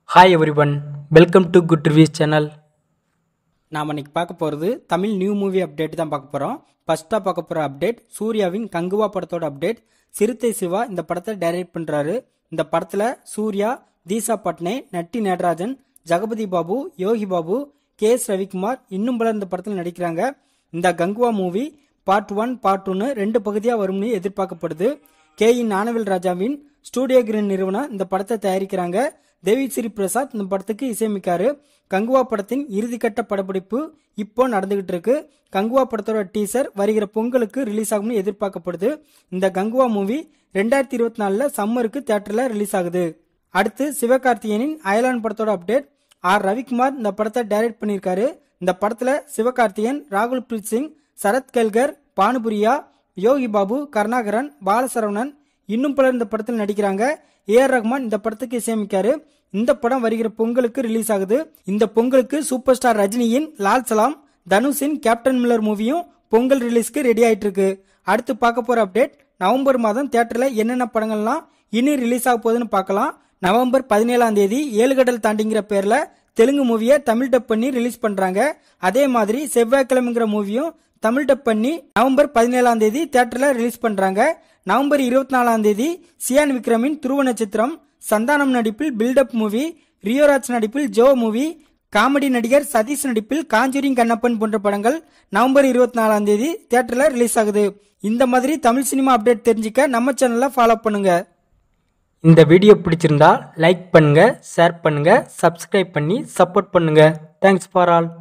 hi everyone welcome to good reviews channel நாம் இன்னைக்கு பார்க்க போகிறது தமிழ் நியூ மூவி அப்டேட் தான் பார்க்க போகிறோம் ஃபஸ்ட்டாக பார்க்க போகிற அப்டேட் சூர்யாவின் கங்குவா படத்தோட அப்டேட் சிறுத்தை சிவா இந்த படத்தை டைரக்ட் பண்ணுறாரு இந்த படத்தில் சூர்யா தீசா பட்னே நட்டி நடராஜன் ஜெகபதி பாபு யோகி பாபு கே எஸ் ரவிக்குமார் இன்னும் பலர் இந்த படத்தில் நடிக்கிறாங்க இந்த Kanguva movie part one part ஒன்று ரெண்டு பகுதியாக வரும்னு எதிர்பார்க்கப்படுது கே இன் ஞானவேல் ராஜாவின் ஸ்டூடியோ கிரீன் நிறுவனம் இந்த படத்தை தயாரிக்கிறாங்க தேவி ஸ்ரீ பிரசாத் இந்த படத்துக்கு இசையமைக்காரு கங்குவா படத்தின் இறுதிக்கட்ட படப்பிடிப்பு இப்போ நடந்துகிட்டு இருக்கு கங்குவா படத்தோட டீசர் வருகிற பொங்கலுக்கு ரிலீஸ் ஆகும்னு எதிர்பார்க்கப்படுது இந்த கங்குவா மூவி ரெண்டாயிரத்தி இருபத்தி நாலுல சம்மருக்கு தியேட்டர்ல ரிலீஸ் ஆகுது அடுத்து சிவகார்த்திகேயனின் அயலான் படத்தோட அப்டேட் ஆர் ரவிக்குமார் இந்த படத்தை டைரக்ட் பண்ணியிருக்காரு இந்த படத்துல சிவகார்த்திகேயன் ராகுல் பிரீத் சிங் சரத் கெல்கர் பானுபுரியா யோகி பாபு கருணாகரன் பாலசரவணன் இன்னும் பலர் இந்த படத்தில் நடிக்கிறாங்க ஏ ஆர் ரஹ்மான் இந்த படத்துக்கு இசையமைக்காரு இந்த படம் வருகிற பொங்கலுக்கு ரிலீஸ் ஆகுது இந்த பொங்கலுக்கு சூப்பர் ஸ்டார் ரஜினியின் லால் சலாம் தனுஷின் கேப்டன் மில்லர் மூவியும் பொங்கல் ரிலீஸ்க்கு ரெடி ஆயிட்டு இருக்கு அடுத்து பார்க்க போற அப்டேட் நவம்பர் மாதம் தியேட்டர்ல என்னென்ன படங்கள்லாம் இனி ரிலீஸ் ஆக போகுதுன்னு பார்க்கலாம் நவம்பர் பதினேழாம் தேதி ஏழு கடல் தாண்டிங்கிற பேர்ல தெலுங்கு மூவியை தமிழ் டப் பண்ணி ரிலீஸ் பண்றாங்க அதே மாதிரி செவ்வாய்க்கிழமைங்கிற மூவியும் தமிழ் டப் பண்ணி நவம்பர் பதினேழாம் தேதி தியேட்டர்ல ரிலீஸ் பண்றாங்க நவம்பர் இருபத்தி நாலாம் தேதி சியான் விக்ரமின் துருவ நட்சத்திரம் சந்தானம் நடிப்பில் பில்டப் மூவி ரியோராஜ் நடிப்பில் ஜோ மூவி காமெடி நடிகர் சதீஷ் நடிப்பில் காஞ்சூரிங் கண்ணப்பன் போன்ற படங்கள் நவம்பர் இருபத்தி நாலாம் தேதி தியேட்டர்ல ரிலீஸ் ஆகுது இந்த மாதிரி தமிழ் சினிமா அப்டேட் தெரிஞ்சுக்க நம்ம சேனலை ஃபாலோ பண்ணுங்க இந்த வீடியோ பிடிச்சிருந்தா லைக் பண்ணுங்க ஷேர் பண்ணுங்க சப்ஸ்கிரைப் பண்ணி சப்போர்ட் பண்ணுங்க தேங்க்ஸ் ஃபார் ஆல்